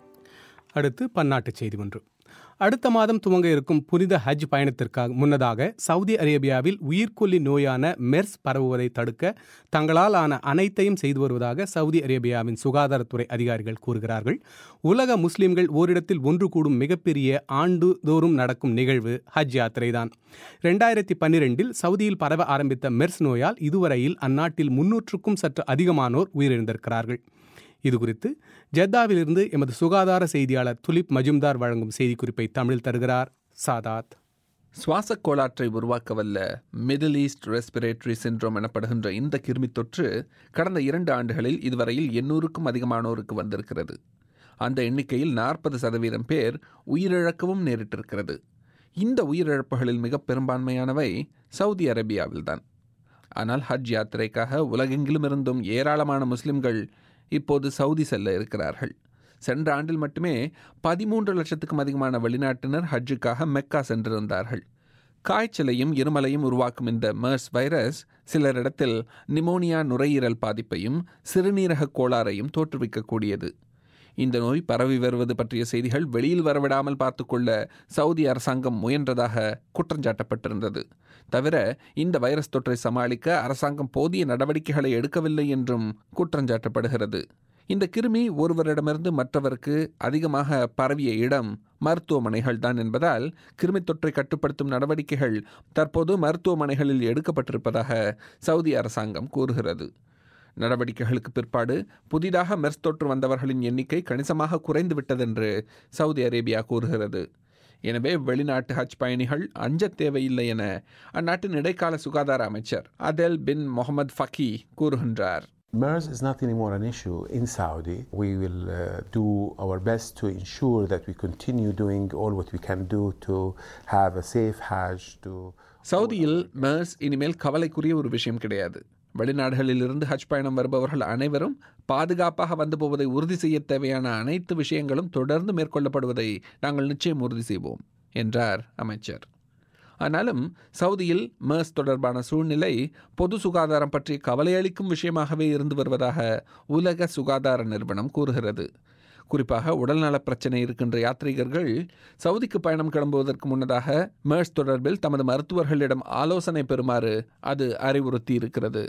அடுத்து பன்னாட்டு செய்தி ஒன்று அடுத்த மாதம் துவங்க இருக்கும் புனித ஹஜ் பயணத்திற்காக முன்னதாக சவுதி அரேபியாவில் உயிர்கொல்லி நோயான மெர்ஸ் பரவுவதை தடுக்க தங்களால் ஆன அனைத்தையும் செய்து வருவதாக சவுதி அரேபியாவின் சுகாதாரத்துறை அதிகாரிகள் கூறுகிறார்கள் உலக முஸ்லிம்கள் ஓரிடத்தில் ஒன்று கூடும் மிகப்பெரிய ஆண்டுதோறும் நடக்கும் நிகழ்வு ஹஜ் யாத்திரைதான் ரெண்டாயிரத்தி பன்னிரெண்டில் சவுதியில் பரவ ஆரம்பித்த மெர்ஸ் நோயால் இதுவரையில் அந்நாட்டில் முன்னூற்றுக்கும் சற்று அதிகமானோர் உயிரிழந்திருக்கிறார்கள் இதுகுறித்து ஜெத்தாவிலிருந்து எமது சுகாதார செய்தியாளர் துலிப் மஜும்தார் வழங்கும் செய்திக்குறிப்பை தமிழில் தருகிறார் சாதாத் சுவாச கோளாற்றை உருவாக்க வல்ல மிடில் ஈஸ்ட் ரெஸ்பிரேட்டரி சின்ரோம் எனப்படுகின்ற இந்த கிருமி தொற்று கடந்த இரண்டு ஆண்டுகளில் இதுவரையில் எண்ணூறுக்கும் அதிகமானோருக்கு வந்திருக்கிறது அந்த எண்ணிக்கையில் நாற்பது சதவீதம் பேர் உயிரிழக்கவும் நேரிட்டிருக்கிறது இந்த உயிரிழப்புகளில் மிக பெரும்பான்மையானவை சவுதி அரேபியாவில்தான் ஆனால் ஹஜ் யாத்திரைக்காக உலகெங்கிலும் இருந்தும் ஏராளமான முஸ்லிம்கள் இப்போது சவுதி செல்ல இருக்கிறார்கள் சென்ற ஆண்டில் மட்டுமே பதிமூன்று லட்சத்துக்கும் அதிகமான வெளிநாட்டினர் ஹஜ்ஜுக்காக மெக்கா சென்றிருந்தார்கள் காய்ச்சலையும் இருமலையும் உருவாக்கும் இந்த மெர்ஸ் வைரஸ் சிலரிடத்தில் நிமோனியா நுரையீரல் பாதிப்பையும் சிறுநீரக கோளாறையும் தோற்றுவிக்கக்கூடியது இந்த நோய் பரவி வருவது பற்றிய செய்திகள் வெளியில் வரவிடாமல் பார்த்துக்கொள்ள சவுதி அரசாங்கம் முயன்றதாக குற்றஞ்சாட்டப்பட்டிருந்தது தவிர இந்த வைரஸ் தொற்றை சமாளிக்க அரசாங்கம் போதிய நடவடிக்கைகளை எடுக்கவில்லை என்றும் குற்றஞ்சாட்டப்படுகிறது இந்த கிருமி ஒருவரிடமிருந்து மற்றவருக்கு அதிகமாக பரவிய இடம் மருத்துவமனைகள் தான் என்பதால் கிருமி தொற்றை கட்டுப்படுத்தும் நடவடிக்கைகள் தற்போது மருத்துவமனைகளில் எடுக்கப்பட்டிருப்பதாக சவுதி அரசாங்கம் கூறுகிறது நடவடிக்கைகளுக்கு பிற்பாடு புதிதாக மெர்ஸ் தொற்று வந்தவர்களின் எண்ணிக்கை கணிசமாக குறைந்து விட்டதென்று சவுதி அரேபியா கூறுகிறது எனவே வெளிநாட்டு ஹஜ் பயணிகள் அஞ்சத் தேவையில்லை என அந்நாட்டின் இடைக்கால சுகாதார அமைச்சர் அதெல் பின் முகமது ஃபக்கி கூறுகின்றார் MERS is not anymore an issue in Saudi. We will uh, do our best to ensure that we continue doing all what we can do to have a safe Hajj to சவுதியில் MERS இனிமேல் கவலைக்குரிய ஒரு விஷயம் கிடையாது வெளிநாடுகளிலிருந்து ஹஜ் பயணம் வருபவர்கள் அனைவரும் பாதுகாப்பாக வந்து போவதை உறுதி செய்ய தேவையான அனைத்து விஷயங்களும் தொடர்ந்து மேற்கொள்ளப்படுவதை நாங்கள் நிச்சயம் உறுதி செய்வோம் என்றார் அமைச்சர் ஆனாலும் சவுதியில் மெர்ஸ் தொடர்பான சூழ்நிலை பொது சுகாதாரம் பற்றி கவலையளிக்கும் விஷயமாகவே இருந்து வருவதாக உலக சுகாதார நிறுவனம் கூறுகிறது குறிப்பாக உடல்நலப் பிரச்சனை இருக்கின்ற யாத்ரீகர்கள் சவுதிக்கு பயணம் கிளம்புவதற்கு முன்னதாக மெர்ஸ் தொடர்பில் தமது மருத்துவர்களிடம் ஆலோசனை பெறுமாறு அது அறிவுறுத்தி இருக்கிறது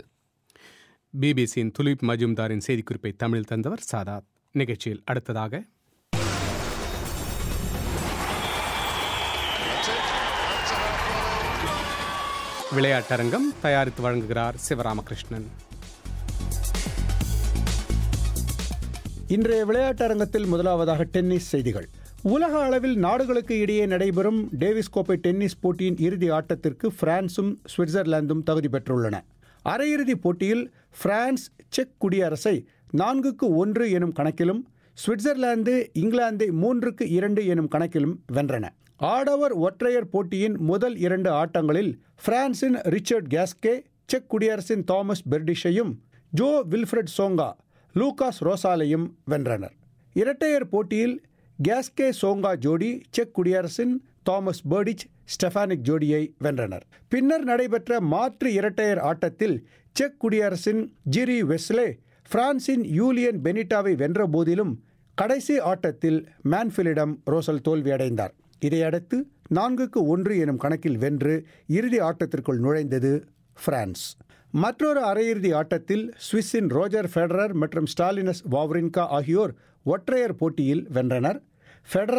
பிபிசியின் துலிப் மஜும்தாரின் செய்திக்குறிப்பை தமிழில் தந்தவர் சாதாத் நிகழ்ச்சியில் அடுத்ததாக விளையாட்டரங்கம் தயாரித்து வழங்குகிறார் சிவராமகிருஷ்ணன் இன்றைய விளையாட்டரங்கத்தில் முதலாவதாக டென்னிஸ் செய்திகள் உலக அளவில் நாடுகளுக்கு இடையே நடைபெறும் டேவிஸ் கோப்பை டென்னிஸ் போட்டியின் இறுதி ஆட்டத்திற்கு பிரான்சும் சுவிட்சர்லாந்தும் தகுதி பெற்றுள்ளன அரையிறுதிப் போட்டியில் பிரான்ஸ் செக் குடியரசை நான்குக்கு ஒன்று எனும் கணக்கிலும் சுவிட்சர்லாந்து இங்கிலாந்தை மூன்றுக்கு இரண்டு எனும் கணக்கிலும் வென்றன ஆடவர் ஒற்றையர் போட்டியின் முதல் இரண்டு ஆட்டங்களில் பிரான்சின் ரிச்சர்ட் கேஸ்கே செக் குடியரசின் தாமஸ் பெர்டிஷையும் ஜோ வில்ஃப்ரெட் சோங்கா லூகாஸ் ரோசாலையும் வென்றனர் இரட்டையர் போட்டியில் கேஸ்கே சோங்கா ஜோடி செக் குடியரசின் தாமஸ் பேர்டிச் ஸ்டெஃபானிக் ஜோடியை வென்றனர் பின்னர் நடைபெற்ற மாற்று இரட்டையர் ஆட்டத்தில் செக் குடியரசின் ஜிரி வெஸ்லே பிரான்சின் யூலியன் பெனிட்டாவை வென்ற போதிலும் கடைசி ஆட்டத்தில் மேன்ஃபிலிடம் ரோசல் தோல்வியடைந்தார் இதையடுத்து நான்குக்கு ஒன்று எனும் கணக்கில் வென்று இறுதி ஆட்டத்திற்குள் நுழைந்தது பிரான்ஸ் மற்றொரு அரையிறுதி ஆட்டத்தில் சுவிஸின் ரோஜர் ஃபெடரர் மற்றும் ஸ்டாலினஸ் வாவ்ரின்கா ஆகியோர் ஒற்றையர் போட்டியில் வென்றனர் ஃபெடரர்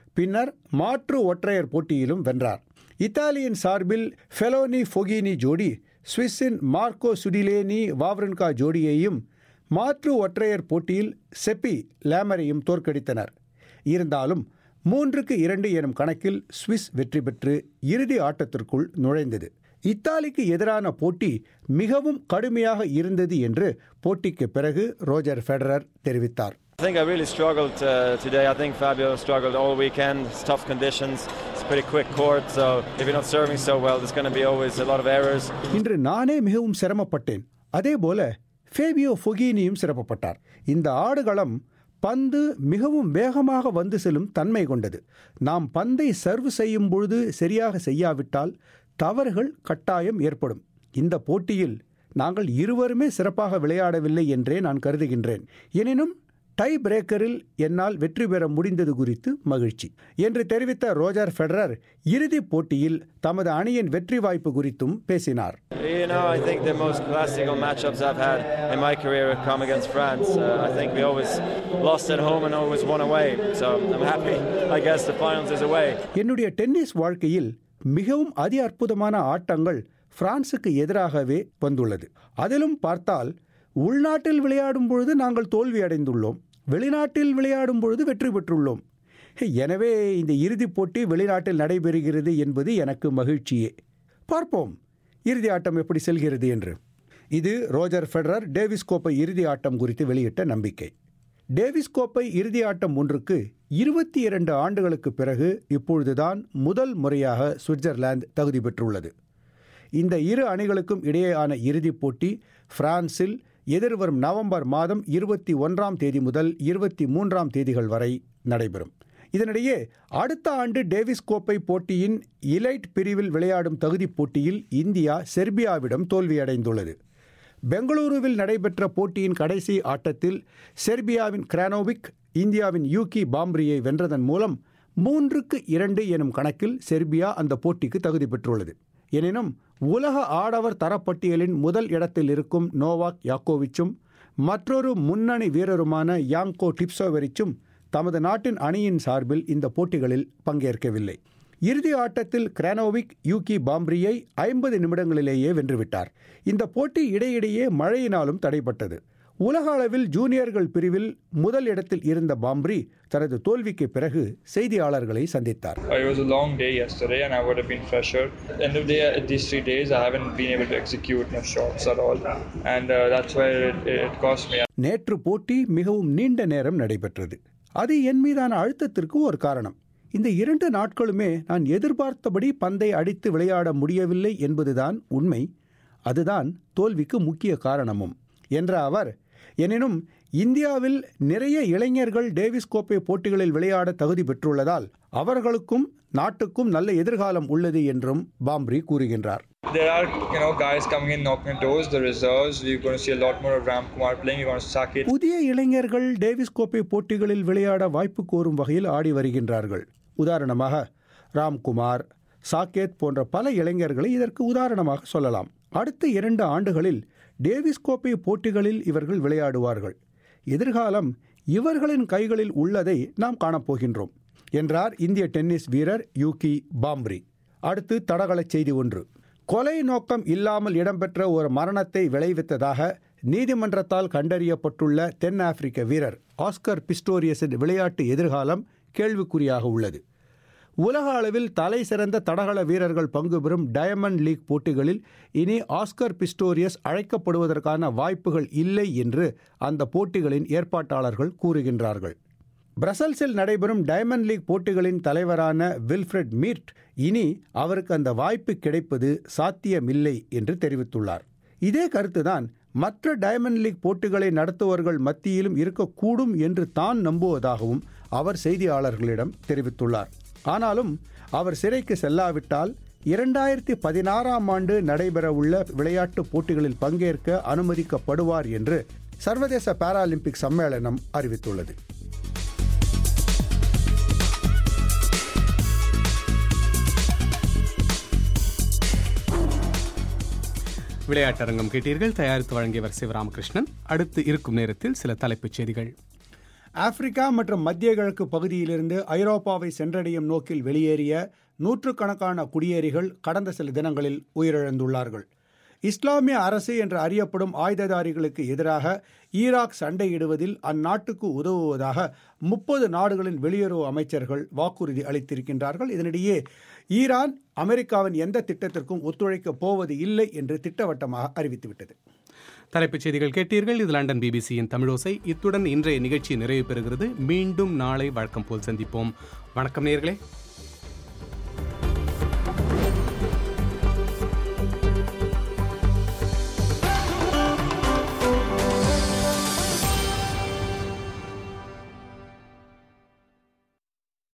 பின்னர் மாற்று ஒற்றையர் போட்டியிலும் வென்றார் இத்தாலியின் சார்பில் ஃபெலோனி ஃபொகினி ஜோடி சுவிஸின் மார்க்கோ சுடிலேனி வாவ்ரன்கா ஜோடியையும் மாற்று ஒற்றையர் போட்டியில் செப்பி லேமரையும் தோற்கடித்தனர் இருந்தாலும் மூன்றுக்கு இரண்டு எனும் கணக்கில் சுவிஸ் வெற்றி பெற்று இறுதி ஆட்டத்திற்குள் நுழைந்தது இத்தாலிக்கு எதிரான போட்டி மிகவும் கடுமையாக இருந்தது என்று போட்டிக்கு பிறகு ரோஜர் ஃபெடரர் தெரிவித்தார் I think I really struggled uh, today. I think Fabio struggled all weekend. It's tough conditions. It's a pretty quick court, so if you're not serving so well, there's going to be always a lot of errors. இன்று நானே மிகவும் சிரமப்பட்டேன் அதே போல Fabio ஃபொகீனியும் சிரமப்பட்டார் இந்த ஆடுகளம் பந்து மிகவும் வேகமாக வந்து செல்லும் தன்மை கொண்டது நாம் பந்தை சர்வ் செய்யும் பொழுது சரியாக செய்யாவிட்டால் தவறுகள் கட்டாயம் ஏற்படும் இந்த போட்டியில் நாங்கள் இருவருமே சிறப்பாக விளையாடவில்லை என்றே நான் கருதுகின்றேன் எனினும் டை பிரேக்கரில் என்னால் வெற்றி பெற முடிந்தது குறித்து மகிழ்ச்சி என்று தெரிவித்த ரோஜர் ஃபெடரர் இறுதிப் போட்டியில் தமது அணியின் வெற்றி வாய்ப்பு குறித்தும் பேசினார் You know, I think the most classical matchups I've had in my career have come against France. Uh, I think we always lost at home and always won away. So I'm happy. I guess the finals is away. என்னுடைய tennis வாழ்க்கையில் மிகவும் அதி அற்புதமான ஆட்டங்கள் பிரான்சுக்கு எதிராகவே வந்துள்ளது அதிலும் பார்த்தால் உள்நாட்டில் விளையாடும் பொழுது நாங்கள் தோல்வி அடைந்துள்ளோம் வெளிநாட்டில் விளையாடும் பொழுது வெற்றி பெற்றுள்ளோம் எனவே இந்த இறுதிப் போட்டி வெளிநாட்டில் நடைபெறுகிறது என்பது எனக்கு மகிழ்ச்சியே பார்ப்போம் இறுதி ஆட்டம் எப்படி செல்கிறது என்று இது ரோஜர் ஃபெடரர் டேவிஸ் கோப்பை இறுதி ஆட்டம் குறித்து வெளியிட்ட நம்பிக்கை டேவிஸ் கோப்பை இறுதி ஆட்டம் ஒன்றுக்கு இருபத்தி இரண்டு ஆண்டுகளுக்கு பிறகு இப்பொழுதுதான் முதல் முறையாக சுவிட்சர்லாந்து தகுதி பெற்றுள்ளது இந்த இரு அணிகளுக்கும் இடையேயான இறுதிப் போட்டி பிரான்சில் எதிர்வரும் நவம்பர் மாதம் இருபத்தி ஒன்றாம் தேதி முதல் இருபத்தி மூன்றாம் தேதிகள் வரை நடைபெறும் இதனிடையே அடுத்த ஆண்டு டேவிஸ் கோப்பை போட்டியின் இலைட் பிரிவில் விளையாடும் தகுதிப் போட்டியில் இந்தியா செர்பியாவிடம் தோல்வியடைந்துள்ளது பெங்களூருவில் நடைபெற்ற போட்டியின் கடைசி ஆட்டத்தில் செர்பியாவின் கிரானோவிக் இந்தியாவின் யூகி பாம்ரியை வென்றதன் மூலம் மூன்றுக்கு இரண்டு எனும் கணக்கில் செர்பியா அந்த போட்டிக்கு தகுதி பெற்றுள்ளது எனினும் உலக ஆடவர் தரப்பட்டியலின் முதல் இடத்தில் இருக்கும் நோவாக் யாக்கோவிச்சும் மற்றொரு முன்னணி வீரருமான யாங்கோ டிப்சோவெரிச்சும் தமது நாட்டின் அணியின் சார்பில் இந்த போட்டிகளில் பங்கேற்கவில்லை இறுதி ஆட்டத்தில் கிரானோவிக் யூகி பாம்ரியை ஐம்பது நிமிடங்களிலேயே வென்றுவிட்டார் இந்த போட்டி இடையிடையே மழையினாலும் தடைப்பட்டது உலக அளவில் ஜூனியர்கள் பிரிவில் முதல் இடத்தில் இருந்த பாம்ரி தனது தோல்விக்கு பிறகு செய்தியாளர்களை சந்தித்தார் It was a long day yesterday and I would have been fresher. End of the day, at these three days, I haven't been able to execute my shots at all. And uh, that's where it, it cost me. நேற்று போட்டி மிகவும் நீண்ட நேரம் நடைபெற்றது அது என் மீதான அழுத்தத்திற்கு ஒரு காரணம் இந்த இரண்டு நாட்களுமே நான் எதிர்பார்த்தபடி பந்தை அடித்து விளையாட முடியவில்லை என்பதுதான் உண்மை அதுதான் தோல்விக்கு முக்கிய காரணமும் என்ற அவர் எனினும் இந்தியாவில் நிறைய இளைஞர்கள் டேவிஸ் கோப்பை போட்டிகளில் விளையாட தகுதி பெற்றுள்ளதால் அவர்களுக்கும் நாட்டுக்கும் நல்ல எதிர்காலம் உள்ளது என்றும் பாம்ப்ரி கூறுகின்றார் There are, you know, guys coming in knocking on doors, the reserves. We're going to see a lot more of Ram Kumar playing. We're going to suck it. புதிய இளைஞர்கள் டேவிஸ் கோப்பை போட்டிகளில் விளையாட வாய்ப்பு கோரும் வகையில் ஆடி வருகின்றார்கள் உதாரணமாக ராம்குமார் சாக்கேத் போன்ற பல இளைஞர்களை இதற்கு உதாரணமாக சொல்லலாம் அடுத்த இரண்டு ஆண்டுகளில் டேவிஸ் கோப்பை போட்டிகளில் இவர்கள் விளையாடுவார்கள் எதிர்காலம் இவர்களின் கைகளில் உள்ளதை நாம் காணப்போகின்றோம் என்றார் இந்திய டென்னிஸ் வீரர் யூகி பாம்ப்ரி அடுத்து தடகளச் செய்தி ஒன்று கொலை நோக்கம் இல்லாமல் இடம்பெற்ற ஒரு மரணத்தை விளைவித்ததாக நீதிமன்றத்தால் கண்டறியப்பட்டுள்ள தென் ஆப்பிரிக்க வீரர் ஆஸ்கர் பிஸ்டோரியஸின் விளையாட்டு எதிர்காலம் கேள்விக்குறியாக உள்ளது உலக அளவில் தலை சிறந்த தடகள வீரர்கள் பங்கு பெறும் டயமண்ட் லீக் போட்டிகளில் இனி ஆஸ்கர் பிஸ்டோரியஸ் அழைக்கப்படுவதற்கான வாய்ப்புகள் இல்லை என்று அந்த போட்டிகளின் ஏற்பாட்டாளர்கள் கூறுகின்றார்கள் பிரசல்ஸில் நடைபெறும் டயமண்ட் லீக் போட்டிகளின் தலைவரான வில்ஃப்ரெட் மீர்ட் இனி அவருக்கு அந்த வாய்ப்பு கிடைப்பது சாத்தியமில்லை என்று தெரிவித்துள்ளார் இதே கருத்துதான் மற்ற டயமண்ட் லீக் போட்டிகளை நடத்துவர்கள் மத்தியிலும் இருக்கக்கூடும் என்று தான் நம்புவதாகவும் அவர் செய்தியாளர்களிடம் தெரிவித்துள்ளார் ஆனாலும் அவர் சிறைக்கு செல்லாவிட்டால் இரண்டாயிரத்தி பதினாறாம் ஆண்டு நடைபெறவுள்ள விளையாட்டுப் போட்டிகளில் பங்கேற்க அனுமதிக்கப்படுவார் என்று சர்வதேச பாராலிம்பிக் சம்மேளனம் அறிவித்துள்ளது விளையாட்டரங்கம் கேட்டீர்கள் தயாரித்து வழங்கியவர் சிவராமகிருஷ்ணன் அடுத்து இருக்கும் நேரத்தில் சில தலைப்புச் செய்திகள் ஆப்பிரிக்கா மற்றும் மத்திய கிழக்கு பகுதியிலிருந்து ஐரோப்பாவை சென்றடையும் நோக்கில் வெளியேறிய நூற்றுக்கணக்கான குடியேறிகள் கடந்த சில தினங்களில் உயிரிழந்துள்ளார்கள் இஸ்லாமிய அரசு என்று அறியப்படும் ஆயுததாரிகளுக்கு எதிராக ஈராக் சண்டையிடுவதில் அந்நாட்டுக்கு உதவுவதாக முப்பது நாடுகளின் வெளியுறவு அமைச்சர்கள் வாக்குறுதி அளித்திருக்கின்றார்கள் இதனிடையே ஈரான் அமெரிக்காவின் எந்த திட்டத்திற்கும் ஒத்துழைக்கப் போவது இல்லை என்று திட்டவட்டமாக அறிவித்துவிட்டது தலைப்புச் செய்திகள் கேட்டீர்கள் இது லண்டன் பிபிசியின் தமிழோசை இத்துடன் இன்றைய நிகழ்ச்சி நிறைவு பெறுகிறது மீண்டும் நாளை வழக்கம் போல் சந்திப்போம் வணக்கம் நேர்களே